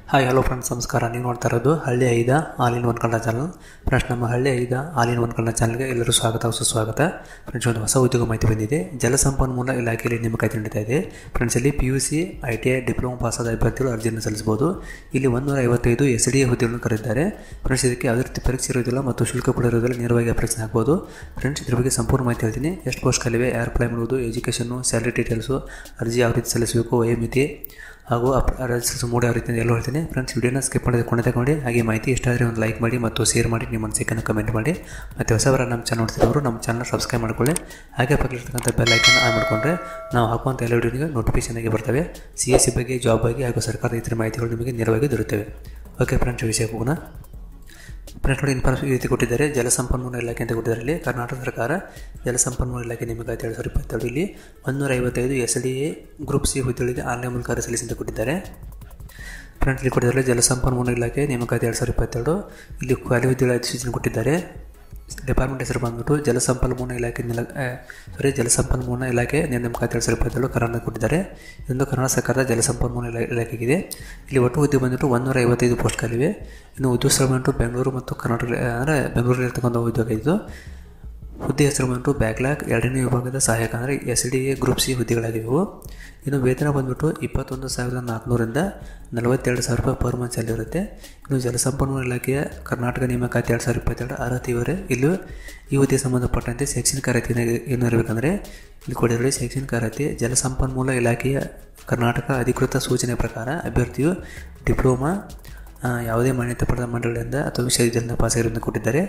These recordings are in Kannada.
ಹಾಯ್ ಹಲೋ ಫ್ರೆಂಡ್ಸ್ ನಮಸ್ಕಾರ ನೀವು ನೋಡ್ತಾ ಇರೋದು ಹಳ್ಳಿ ಐದ all in one Kannada channel friends ನಮ್ಮ ಹಳ್ಳಿ ಐದ ಆಲ್ ಇನ್ ಒನ್ ಕನ್ನಡ ಚಾನಲ್ಗೆ ಎಲ್ಲರೂ ಸ್ವಾಗತ ಸುಸ್ವಾಗತ ಫ್ರೆಂಡ್ಸ್ ಒಂದು ಹೊಸ ಉದ್ಯೋಗ ಮಾಹಿತಿ ಬಂದಿದೆ ಜಲಸಂಪನ್ಮೂಲ ಇಲಾಖೆಯಲ್ಲಿ ನೇಮಕಾತಿ ನಡೀತಾ ಇದೆ ಫ್ರೆಂಡ್ಸ್ ಇಲ್ಲಿ P U C I T I diploma ಪಾಸಾದ ಅಭ್ಯರ್ಥಿಗಳು ಅರ್ಜಿಯನ್ನು ಸಲ್ಲಿಸಬಹುದು ಇಲ್ಲಿ ಒಂದೂರ ಐವತ್ತೈದು ಎಸ್ ಡಿ ಎ ಹುದ್ದೆಗಳನ್ನು ಕರೆದಿದ್ದಾರೆ ಫ್ರೆಂಡ್ಸ್ ಇದಕ್ಕೆ ಯಾವುದೇ ರೀತಿ ಪರೀಕ್ಷೆ ಇರೋದಿಲ್ಲ ಮತ್ತು ಶುಲ್ಕ ಕೂಡ ಇರೋದಿಲ್ಲ ನೇರವಾಗಿ ಅಪ್ಲಿಕೇಶನ್ ಹಾಕ್ಬೋದು ಫ್ರೆಂಡ್ಸ್ ಇದ್ರ ಬಗ್ಗೆ ಸಂಪೂರ್ಣ ಮಾಹಿತಿ ಹೇಳ್ತೀನಿ ಎಷ್ಟು ಪೋಸ್ಟ್ ಖಾಲಿವೆ ಯಾರು ಅಪ್ಲೈ ಮಾಡುವುದು ಎಜುಕೇಷನ್ನು ಸ್ಯಾಲರಿ ಡೀಟೇಲ್ಸು ಅರ್ಜಿ ಯಾವ ರೀತಿ ಸಲ್ಲಿಸಬೇಕು ವಯೋಮಿತಿ ಹಾಗೂ ಅಪ್ ರಜಿಸ್ಟ್ರೇಷನ್ ಮೂಡ್ ಯಾವ ರೀತಿ ಅಂತ ಎಲ್ಲ ಹೇಳ್ತೀನಿ ಫ್ರೆಂಡ್ಸ್ ವಿಡಿಯೋನ ಸ್ಕಿಪ್ ಮಾಡಿದ ಕೊನೆ ತಗೊಂಡು ಹಾಗೆ ಮಾಹಿತಿ ಇಷ್ಟ ಆದರೆ ಒಂದು ಲೈಕ್ ಮಾಡಿ ಮತ್ತು ಶೇರ್ ಮಾಡಿ ನಿಮ್ಮ ಅನಿಸಿಕೆಯನ್ನು ಕಮೆಂಟ್ ಮಾಡಿ ಮತ್ತು ಹೊಸಬರ ನಮ್ಮ ಚಾನಲ್ ನೋಡ್ತಿರೋರು ನಮ್ಮ ಚಾನಲ್ ಸಬ್ಸ್ಕ್ರೈಬ್ ಮಾಡ್ಕೊಳ್ಳಿ ಹಾಗೆ ಪಕ್ಕದಲ್ಲಿರ್ತಕ್ಕಂಥ ಬೆಲ್ ಐಕನ್ ಆನ್ ಮಾಡಿಕೊಂಡ್ರೆ ನಾವು ಹಾಕುವಂಥ ಎಲ್ಲ ವಿಡಿಯೋನಿಗೆ ನೋಟಿಫಿಕೇಶನ್ ಆಗಿ ಬರ್ತವೆ ಸಿ ಎಸ್ ಸಿ ಬಗ್ಗೆ ಜಾಬ್ ಬಗ್ಗೆ ಹಾಗೂ ಸರ್ಕಾರದ ಇತರ ಮಾಹಿತಿಗಳು ನಿಮಗೆ ನೇರವಾಗಿ ದೊರೆಯುತ್ತವೆ ಓಕೆ ಫ್ರೆಂಡ್ಸ್ ವಿಷಯಕ್ಕೆ ಹೋಗೋಣ ಫ್ರೆಂಡ್ಸ್ ನೋಡಿ ಇನ್ಫಾರ್ಮೇಷನ್ ಈ ರೀತಿ ಕೊಟ್ಟಿದ್ದಾರೆ ಜಲಸಂಪನ್ಮೂಲ ಇಲಾಖೆ ಅಂತ ಕೊಟ್ಟಿದ್ದಾರೆ ಇಲ್ಲಿ ಕರ್ನಾಟಕ ಸರ್ಕಾರ ಜಲಸಂಪನ್ಮೂಲ ಇಲಾಖೆ ನೇಮಕಾತಿ ಎರಡು ಸಾವಿರದ ಇಪ್ಪತ್ತೆರಡು ಇಲ್ಲಿ ಒಂದೂರ ಐವತ್ತೈದು S D A group C ಹುದ್ದೆಗಳಿಗೆ ಆನ್ಲೈನ್ ಮೂಲಕ ಅರ್ಜಿ ಸಲ್ಲಿಸಿ ಅಂತ ಕೊಟ್ಟಿದ್ದಾರೆ ಫ್ರೆಂಡ್ಸ್ ಇಲ್ಲಿ ಕೊಟ್ಟಿದ್ದಾರೆ ಜಲಸಂಪನ್ಮೂಲ ಇಲಾಖೆ ನೇಮಕಾತಿ ಎರಡು ಸಾವಿರದ ಇಪ್ಪತ್ತೆರಡು ಇಲ್ಲಿ ಖಾಲಿ ಹುದ್ದೆಗಳ ಅಧಿಸೂಚನೆ ಕೊಟ್ಟಿದ್ದಾರೆ ಡಿಪಾರ್ಟ್ಮೆಂಟ್ ಹೆಸರು ಬಂದ್ಬಿಟ್ಟು ಜಲಸಂಪನ್ಮೂಲ ಇಲಾಖೆ ನೆಲ ಸಾರಿ ಜಲಸಂಪನ್ಮೂಲ ಇಲಾಖೆ ನೇಮಕಾತಿ ಎರಡು ಸಾವಿರದ ಇಪ್ಪತ್ತೆರಡು ಕರ್ನಾಟಕ ಕೊಟ್ಟಿದ್ದಾರೆ ಇದೊಂದು ಕರ್ನಾಟಕ ಸರ್ಕಾರದ ಜಲಸಂಪನ್ಮೂಲ ಇಲಾ ಇಲಾಖೆಗಿದೆ ಇಲ್ಲಿ ಒಟ್ಟು ಹುದ್ದೆ ಬಂದ್ಬಿಟ್ಟು ಒಂದೂರ ಐವತ್ತೈದು ಪೋಸ್ಟ್ ಖಾಲಿವೆ ಇನ್ನು ಉದ್ಯೋಗ ಸ್ಥಳ ಬಂದ್ಬಿಟ್ಟು ಬೆಂಗಳೂರು ಮತ್ತು ಕರ್ನಾಟಕ ಅಂದರೆ ಬೆಂಗಳೂರಲ್ಲಿ ಇರ್ತಕ್ಕಂಥ ಉದ್ಯೋಗ ಇದು ಹುದ್ದೆ ಹೆಸರು ಬಂದ್ಬಿಟ್ಟು ಬ್ಯಾಕ್ಲಾಗ್ ಎರಡನೇ ವಿಭಾಗದ ಸಹಾಯಕ ಅಂದರೆ S D A group C ಹುದ್ದೆಗಳಾಗಿವೆ ಇವು ಇನ್ನು ವೇತನ ಬಂದ್ಬಿಟ್ಟು ಇಪ್ಪತ್ತೊಂದು ಸಾವಿರದ ನಾಲ್ಕುನೂರಿಂದ ನಲವತ್ತೆರಡು ಸಾವಿರ ರೂಪಾಯಿ ಪರ್ ಮಂತ್ ಸ್ಯಾಲರಿ ಇರುತ್ತೆ ಇನ್ನು ಜಲಸಂಪನ್ಮೂಲ ಇಲಾಖೆಯ ಕರ್ನಾಟಕ ನೇಮಕಾತಿ ಎರಡು ಸಾವಿರದ ಇಪ್ಪತ್ತೆರಡು ಅರ್ಹತೆ ಇವರೇ ಇಲ್ಲಿ ಈ ಹುದ್ದೆಗೆ ಸಂಬಂಧಪಟ್ಟಂತೆ ಶೈಕ್ಷಣಿಕ ಅರ್ಹತೆ ಏನು ಇರಬೇಕಂದ್ರೆ ಇಲ್ಲಿ ಕೊಡಿದ್ರೆ ಶೈಕ್ಷಣಿಕ ಅರ್ಹತೆ ಜಲಸಂಪನ್ಮೂಲ ಇಲಾಖೆಯ ಕರ್ನಾಟಕ ಅಧಿಕೃತ ಸೂಚನೆ ಪ್ರಕಾರ ಅಭ್ಯರ್ಥಿಯು ಡಿಪ್ಲೊಮಾ ಯಾವುದೇ ಮಾನ್ಯತೆ ಪಡೆದ ಮಂಡಳಿಯಿಂದ ಅಥವಾ ವಿಶ್ವವಿದ್ಯಾಲಯದಿಂದ ಪಾಸಾಗಿರೋದನ್ನು ಕೊಟ್ಟಿದ್ದಾರೆ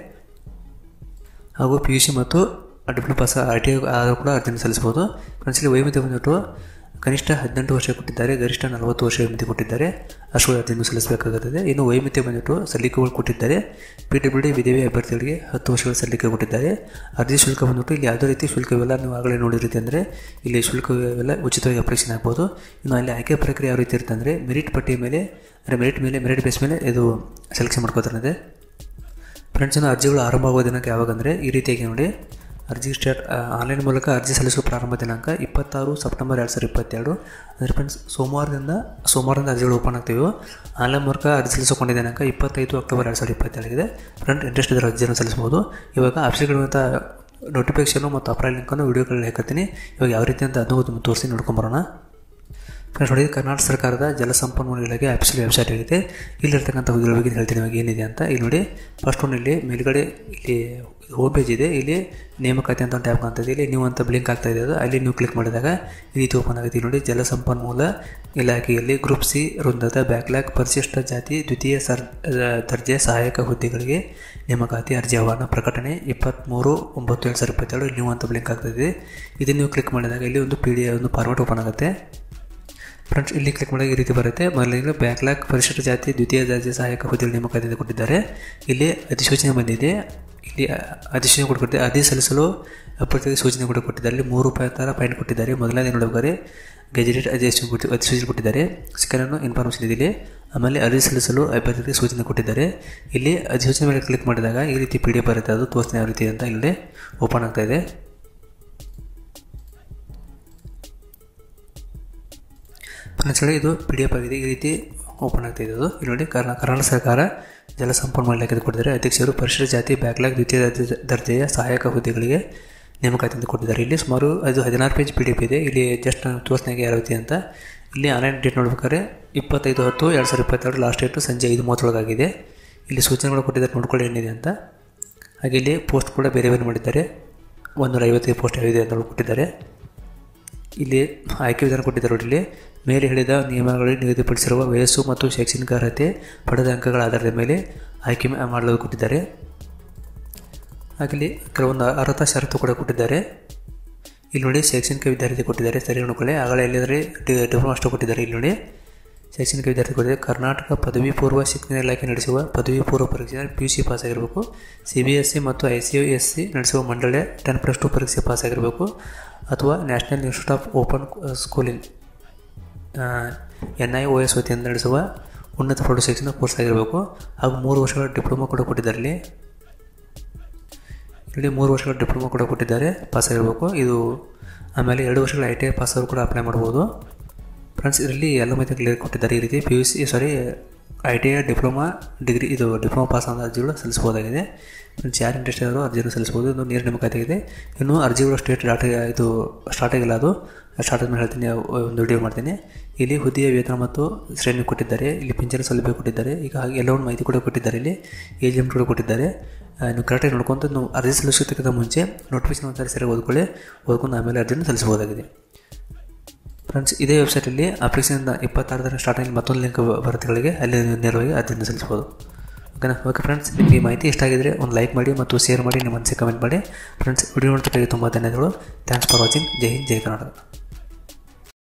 ಹಾಗೂ ಪಿ ಯು ಸಿ ಮತ್ತು ಡಿಪ್ಲೊಮಾ ಪಾಸ್ ಆರ್ ಟಿ ಆದರೂ ಕೂಡ ಅರ್ಜಿಯನ್ನು ಸಲ್ಲಿಸಬಹುದು ಫ್ರೆಂಡ್ಸ್ ಇಲ್ಲಿ ವಯೋಮಿತಿ ಬಂದ್ಬಿಟ್ಟು ಕನಿಷ್ಠ ಹದಿನೆಂಟು ವರ್ಷ ಕೊಟ್ಟಿದ್ದಾರೆ ಗರಿಷ್ಠ ನಲವತ್ತು ವರ್ಷ ವಯೋಮಿತಿ ಕೊಟ್ಟಿದ್ದಾರೆ ಅಷ್ಟು ಅರ್ಜಿಯನ್ನು ಸಲ್ಲಿಸಬೇಕಾಗುತ್ತದೆ ಇನ್ನು ವಯೋಮಿತಿ ಬಂದ್ಬಿಟ್ಟು ಸಲ್ಲಿಕೆಗಳು ಕೊಟ್ಟಿದ್ದಾರೆ ಪಿ ಡಬ್ಲ್ಯೂ ಡಿ ವಿಧವೆ ಅಭ್ಯರ್ಥಿಗಳಿಗೆ ಹತ್ತು ವರ್ಷಗಳ ಸಲ್ಲಿಕೆ ಕೊಟ್ಟಿದ್ದಾರೆ ಅರ್ಜಿ ಶುಲ್ಕ ಬಂದ್ಬಿಟ್ಟು ಇಲ್ಲಿ ಯಾವುದೇ ರೀತಿ ಶುಲ್ಕವೆಲ್ಲ ನೀವು ಆಗಲೇ ನೋಡಿದ ರೀತಿ ಅಂದರೆ ಇಲ್ಲಿ ಶುಲ್ಕವೆಲ್ಲ ಉಚಿತವಾಗಿ ಅಪ್ಲಿಕೇಶನ್ ಆಗ್ಬೋದು ಇನ್ನು ಅಲ್ಲಿ ಆಯ್ಕೆ ಪ್ರಕ್ರಿಯೆ ಯಾವ ರೀತಿ ಇರುತ್ತೆ ಅಂದರೆ ಮೆರಿಟ್ ಪಟ್ಟಿಯ ಮೇಲೆ ಅಂದರೆ ಮೆರಿಟ್ ಮೇಲೆ ಮೆರಿಟ್ ಬೇಸ್ ಮೇಲೆ ಇದು ಸೆಲೆಕ್ಷನ್ ಮಾಡ್ಕೋತಾರೆ ಫ್ರೆಂಡ್ಸ್ ಅರ್ಜಿಗಳು ಆರಂಭ ಆಗುವ ದಿನಾಂಕ ಯಾವಾಗ ಅಂದರೆ ಈ ರೀತಿಯಾಗಿ ನೋಡಿ ಅರ್ಜಿ ಸ್ಟಾರ್ಟ್ ಆನ್ಲೈನ್ ಮೂಲಕ ಅರ್ಜಿ ಸಲ್ಲಿಸುವ ಪ್ರಾರಂಭ ದಿನಾಂಕ ಇಪ್ಪತ್ತಾರು ಸೆಪ್ಟೆಂಬರ್ ಎರಡು ಸಾವಿರದ ಇಪ್ಪತ್ತೆರಡು ಅಂದರೆ ಫ್ರೆಂಡ್ಸ್ ಸೋಮವಾರದಿಂದ ಸೋಮವಾರದಿಂದ ಅರ್ಜಿಗಳು ಓಪನ್ ಆಗ್ತೀವಿ ಆನ್ಲೈನ್ ಮೂಲಕ ಅರ್ಜಿ ಸಲ್ಲಿಸಿಕೊಂಡ ದಿನಾಂಕ ಇಪ್ಪತ್ತೈದು ಅಕ್ಟೋಬರ್ ಎರಡು ಸಾವಿರದ ಇಪ್ಪತ್ತೆರಡಿದೆ ಫ್ರೆಂಡ್ ಇಂಟ್ರೆಸ್ಟ್ ಇದ್ದರೆ ಅರ್ಜಿಯನ್ನು ಸಲ್ಲಿಸ್ಬೋದು ಇವಾಗ ಆಪ್ಷನ್ಗಳಿರುವಂಥ ನೋಟಿಫಿಕೇಷನು ಮತ್ತು ಅಪ್ಲೈ ಲಿಂಕನ್ನು ವೀಡಿಯೋಗಳಲ್ಲಿ ಹಾಕತ್ತೀನಿ ಇವಾಗ ಯಾವ ರೀತಿ ಅಂತ ಅದನ್ನು ತೋರಿಸಿ ನೋಡ್ಕೊಂಬರೋಣ ಫ್ರೆಂಡ್ಸ್ ನೋಡಿ ಕರ್ನಾಟಕ ಸರ್ಕಾರದ ಜಲಸಂಪನ್ಮೂಲ ಇಲಾಖೆ ಆಫೀಸಿಯಲ್ ವೆಬ್ಸೈಟ್ ಆಗಿದೆ ಇಲ್ಲಿರ್ತಕ್ಕಂಥ ಹುದ್ದೆಗಳ ಬಗ್ಗೆ ಹೇಳ್ತೀನಿ ಇವಾಗ ಏನಿದೆ ಅಂತ ಇಲ್ಲಿ ನೋಡಿ ಫಸ್ಟ್ ಒನ್ ಇಲ್ಲಿ ಮೇಲ್ಗಡೆ ಇಲ್ಲಿ ಹೋಮ್ ಪೇಜ್ ಇದೆ ಇಲ್ಲಿ ನೇಮಕಾತಿ ಅಂತ ಒಂದು ಟ್ಯಾಬ್ ಕಾಣ್ತದೆ ಇಲ್ಲಿ ನೀವು ಅಂತ ಬ್ಲಿಂಕ್ ಆಗ್ತಾ ಇದೆ ಅದು ಅಲ್ಲಿ ನೀವು ಕ್ಲಿಕ್ ಮಾಡಿದಾಗ ಈ ರೀತಿ ಓಪನ್ ಆಗುತ್ತೆ ನೋಡಿ ಜಲಸಂಪನ್ಮೂಲ ಇಲಾಖೆಯಲ್ಲಿ ಗ್ರೂಪ್ ಸಿ ವೃಂದದ ಬ್ಯಾಕ್ಲಾಗ್ ಪರಿಶಿಷ್ಟ ಜಾತಿ ದ್ವಿತೀಯ ಸರ್ ದರ್ಜೆ ಸಹಾಯಕ ಹುದ್ದೆಗಳಿಗೆ ನೇಮಕಾತಿ ಅರ್ಜಿ ಆಹ್ವಾನ ಪ್ರಕಟಣೆ ಇಪ್ಪತ್ತ್ಮೂರು ಒಂಬತ್ತು ಎರಡು ಸಾವಿರದ ಇಪ್ಪತ್ತೆರಡು ನೀವು ಅಂತ ಬ್ಲಿಂಕ್ ಆಗ್ತಾಯಿದೆ ಇದನ್ನು ನೀವು ಕ್ಲಿಕ್ ಮಾಡಿದಾಗ ಇಲ್ಲಿ ಒಂದು ಪಿ ಡಿ ಒಂದು ಫಾರ್ಮೆಟ್ ಓಪನ್ ಆಗುತ್ತೆ ಫ್ರೆಂಡ್ಸ್ ಇಲ್ಲಿ ಕ್ಲಿಕ್ ಮಾಡಿದಾಗ ಈ ರೀತಿ ಬರುತ್ತೆ ಮೊದಲಿಗೆ ಬ್ಯಾಕ್ಲಾಗ್ ಪರಿಶಿಷ್ಟ ಜಾತಿ ದ್ವಿತೀಯ ದರ್ಜೆ ಸಹಾಯಕ ಹುದ್ದೆಗಳು ನೇಮಕಾತಿಯಿಂದ ಕೊಟ್ಟಿದ್ದಾರೆ ಇಲ್ಲಿ ಅಧಿಸೂಚನೆ ಬಂದಿದೆ ಇಲ್ಲಿ ಅಧಿಸೂಚನೆ ಕೂಡ ಕೊಟ್ಟಿದ್ದಾರೆ ಅರ್ಜಿ ಸಲ್ಲಿಸಲು ಅಭ್ಯರ್ಥಿಗೆ ಸೂಚನೆ ಕೂಡ ಕೊಟ್ಟಿದ್ದಾರೆ ಇಲ್ಲಿ ಮೂರು ರೂಪಾಯಿ ಥರ ಫೈನ್ ಕೊಟ್ಟಿದ್ದಾರೆ ಮೊದಲನೇ ನೋಡಬೇಕಾದ್ರೆ ಗೆಜೆಟೆಡ್ ಅಧಿಸೂಚನೆ ಕೊಟ್ಟು ಅಧಿಸೂಚನೆ ಕೊಟ್ಟಿದ್ದಾರೆ ಸೆಕೆಂಡ್ ಇನ್ಫಾರ್ಮೇಷನ್ ಇದೆ ಇಲ್ಲಿ ಆಮೇಲೆ ಅರ್ಜಿ ಸಲ್ಲಿಸಲು ಅಭ್ಯರ್ಥಿಗೆ ಸೂಚನೆ ಕೊಟ್ಟಿದ್ದಾರೆ ಇಲ್ಲಿ ಅಧಿಸೂಚನೆ ಮೇಲೆ ಕ್ಲಿಕ್ ಮಾಡಿದಾಗ ಈ ರೀತಿ ಪಿ ಡಿ ಎಫ್ ಬರುತ್ತೆ ಅದು ತೋರಿಸ್ತೀನಿ ಯಾವ ರೀತಿ ಅಂತ ಇಲ್ಲಿ ಓಪನ್ ಆಗ್ತಾ ಇದೆ ಫ್ರೆಂಡ್ಸ್ ಹೇಳಿ ಇದು ಪಿ ಡಿ ಎಫ್ ಆಗಿದೆ ಈ ರೀತಿ ಓಪನ್ ಆಗ್ತಾ ಇದೆ ಅದು ಇಲ್ಲಿ ನೋಡಿ ಕರ್ನಾ ಕರ್ನಾಟಕ ಸರ್ಕಾರ ಜಲಸಂಪನ್ಮೂಲ ಇಲಾಖೆ ಕೊಟ್ಟಿದ್ದಾರೆ ಅಧ್ಯಕ್ಷರು ಪರಿಶಿಷ್ಟ ಜಾತಿ ಬ್ಯಾಕ್ಲಾಗ್ ದ್ವಿತೀಯ ದರ್ಜೆಯ ಸಹಾಯಕ ಹುದ್ದೆಗಳಿಗೆ ನೇಮಕಾತಿ ಅಂತ ಕೊಟ್ಟಿದ್ದಾರೆ ಇಲ್ಲಿ ಸುಮಾರು ಅದು ಹದಿನಾರು ಪೇಜ್ ಪಿ ಡಿ ಎಫ್ ಇದೆ ಇಲ್ಲಿ ಜಸ್ಟ್ ನಾನು ತೋರಿಸ್ನಾಗೆ ಯಾವ ರೀತಿ ಅಂತ ಇಲ್ಲಿ ಆನ್ಲೈನ್ ಡೇಟ್ ನೋಡ್ಬೇಕಾದ್ರೆ ಇಪ್ಪತ್ತೈದು ಹತ್ತು ಎರಡು ಸಾವಿರದ ಇಪ್ಪತ್ತೆರಡು ಲಾಸ್ಟ್ ಡೇಟು ಸಂಜೆ ಐದು ಮೂವತ್ತೊಳಗಾಗಿದೆ ಇಲ್ಲಿ ಸೂಚನೆಗಳು ಕೊಟ್ಟಿದ್ದಾರೆ ನೋಡ್ಕೊಳ್ಳಿ ಏನಿದೆ ಅಂತ ಹಾಗೆ ಇಲ್ಲಿ ಪೋಸ್ಟ್ ಕೂಡ ಬೇರೆ ಬೇರೆ ಮಾಡಿದ್ದಾರೆ ಒಂದೂರ ಐವತ್ತೈದು ಪೋಸ್ಟ್ ಇದೆ ಅಂತ ಕೊಟ್ಟಿದ್ದಾರೆ ಇಲ್ಲಿ ಆಯ್ಕೆ ವಿಧಾನ ಕೊಟ್ಟಿದ್ದಾರೆ ನೋಡಿ ಇಲ್ಲಿ ಮೇಲೆ ಹೇಳಿದ ನಿಯಮಗಳಲ್ಲಿ ನಿಗದಿಪಡಿಸಿರುವ ವಯಸ್ಸು ಮತ್ತು ಶೈಕ್ಷಣಿಕ ಅರ್ಹತೆ ಪಡೆದ ಅಂಕಗಳ ಆಧಾರದ ಮೇಲೆ ಆಯ್ಕೆ ಮಾಡಲು ಕೊಟ್ಟಿದ್ದಾರೆ ಹಾಗೆ ಕೆಲವೊಂದು ಅರ್ಹತಾ ಷರತ್ತು ಕೂಡ ಕೊಟ್ಟಿದ್ದಾರೆ ಇಲ್ಲಿ ನೋಡಿ ಶೈಕ್ಷಣಿಕ ವಿದ್ಯಾರ್ಥಿ ಕೊಟ್ಟಿದ್ದಾರೆ ಸರಿ ನೋಡ್ಕೊಳ್ಳಿ ಆಗಲೇ ಎಲ್ಲಿದ್ರೆ ಡಿಪ್ಲೊಮಾ ಅಷ್ಟು ಕೊಟ್ಟಿದ್ದಾರೆ ಇಲ್ಲಿ ನೋಡಿ ಶೈಕ್ಷಣಿಕ ವಿದ್ಯಾರ್ಥಿ ಕೊಟ್ಟಿದ್ದಾರೆ ಕರ್ನಾಟಕ ಪದವಿ ಪೂರ್ವ ಶಿಕ್ಷಣ ಇಲಾಖೆ ನಡೆಸುವ ಪದವಿ ಪೂರ್ವ ಪರೀಕ್ಷೆ ಪಿ ಯು ಸಿ ಪಾಸ್ ಆಗಿರಬೇಕು ಸಿ ಬಿ ಎಸ್ ಸಿ ಮತ್ತು ಐ ಸಿ ಎಸ್ ಸಿ ನಡೆಸುವ ಮಂಡಳಿ ಟೆನ್ ಪ್ಲಸ್ ಟು ಪರೀಕ್ಷೆ ಪಾಸ್ ಆಗಿರಬೇಕು ಅಥವಾ National Institute of Open Schooling N I O S ವತಿಯಿಂದ ನಡೆಸುವ ಉನ್ನತ ಪ್ರೌಢ ಶಿಕ್ಷಣ ಕೋರ್ಸ್ ಆಗಿರಬೇಕು ಹಾಗೂ ಮೂರು ವರ್ಷಗಳ ಡಿಪ್ಲೊಮಾ ಕೂಡ ಕೊಟ್ಟಿದ್ದಾರೆ ಇಲ್ಲಿ ಇಲ್ಲಿ ಮೂರು ವರ್ಷಗಳ ಡಿಪ್ಲೊಮಾ ಕೂಡ ಕೊಟ್ಟಿದ್ದಾರೆ ಪಾಸ್ ಆಗಿರಬೇಕು ಇದು ಆಮೇಲೆ ಎರಡು ವರ್ಷಗಳ ಐ ಟಿ ಐ ಪಾಸ್ ಆದರೂ ಕೂಡ ಅಪ್ಲೈ ಮಾಡ್ಬೋದು ಫ್ರೆಂಡ್ಸ್ ಇದರಲ್ಲಿ ಎಲ್ಲ ಮಾಹಿತಿ ಕ್ಲಿಯರ್ ಕೊಟ್ಟಿದ್ದಾರೆ ಈ ರೀತಿ P U C sorry I T I diploma degree ಇದು ಡಿಪ್ಲೊಮಾ ಪಾಸ್ ಆದ ಅರ್ಜಿಗಳು ಸಲ್ಲಿಸಬಹುದಾಗಿದೆ ಫ್ರೆಂಡ್ಸ್ ಯಾರು ಇಂಟ್ರೆಸ್ಟ್ ಇರೋರು ಅರ್ಜಿಯನ್ನು ಸಲ್ಲಿಸಬಹುದು ಇದು ನೇರ ನೇಮಕಾತಿ ಇದೆ ಇನ್ನು ಅರ್ಜಿಗಳು ಸ್ಟೇಟ್ ಡಾಟ ಇದು ಸ್ಟಾರ್ಟ್ ಆಗಿಲ್ಲ ಅದು ಸ್ಟಾರ್ಟ್ ಆದ್ಮೇಲೆ ಹೇಳ್ತೀನಿ ಒಂದು ವಿಡಿಯೋ ಮಾಡ್ತೀನಿ ಇಲ್ಲಿ ಹುದ್ದೆಯ ವೇತನ ಮತ್ತು ಶ್ರೇಣಿ ಕೊಟ್ಟಿದ್ದಾರೆ ಇಲ್ಲಿ ಪಿಂಚಣಿ ಸೌಲಭ್ಯ ಕೊಟ್ಟಿದ್ದಾರೆ ಈಗ ಹಾಗೆ ಎಲ್ಲವನ್ನು ಮಾಹಿತಿ ಕೂಡ ಕೊಟ್ಟಿದ್ದಾರೆ ಇಲ್ಲಿ ಏಜ್ ಲಿಮಿಟ್ ಕೂಡ ಕೊಟ್ಟಿದ್ದಾರೆ ಆ, ನೀವು ಕರೆಕ್ಟಾಗಿ ನೋಡ್ಕೊಂತ ನೀವು ಅರ್ಜಿ ಸಲ್ಲಿಸೋದಕ್ಕಿಂತ ಮುಂಚೆ ನೋಟಿಫಿಕೇಶನ್ ಒಂದ್ಸರಿ ಸರಿಯಾಗಿ ಓದ್ಕೊಳ್ಳಿ ಓದ್ಕೊಂಡು ಆಮೇಲೆ ಅರ್ಜಿಯನ್ನು ಸಲ್ಲಿಸಬಹುದಾಗಿದೆ ಫ್ರೆಂಡ್ಸ್ ಇದೇ ವೆಬ್ಸೈಟಲ್ಲಿ ಅಪ್ಲಿಕೇಶನ್ ಇಪ್ಪತ್ತಾರರ ಸ್ಟಾರ್ಟಿಂಗ್ ಮತ್ತೊಂದು ಲಿಂಕ್ ಬರುತ್ತೆಗಳಿಗೆ ಅಲ್ಲಿ ನೇರವಾಗಿ ಅರ್ಜಿಯನ್ನು ಸಲ್ಲಿಸಬಹುದು ಓಕೆನಾ ಓಕೆ ಫ್ರೆಂಡ್ಸ್ ನಿಮಗೆ ಈ ಮಾಹಿತಿ ಇಷ್ಟ ಆಗಿದ್ರೆ ಒಂದು ಲೈಕ್ ಮಾಡಿ ಮತ್ತು ಶೇರ್ ಮಾಡಿ ನಿಮ್ಮ ಮನಸ್ಸಿಗೆ ಕಮೆಂಟ್ ಮಾಡಿ ಫ್ರೆಂಡ್ಸ್ ವಿಡಿಯೋ ನೋಡ್ತಿದ್ದಾಗೆ ತುಂಬ ಧನ್ಯವಾದಗಳು ಥ್ಯಾಂಕ್ಸ್ ಫಾರ್ ವಾಚಿಂಗ್ ಜೈ ಹಿಂದ್ ಜೈ ಕರ್ನಾಟಕ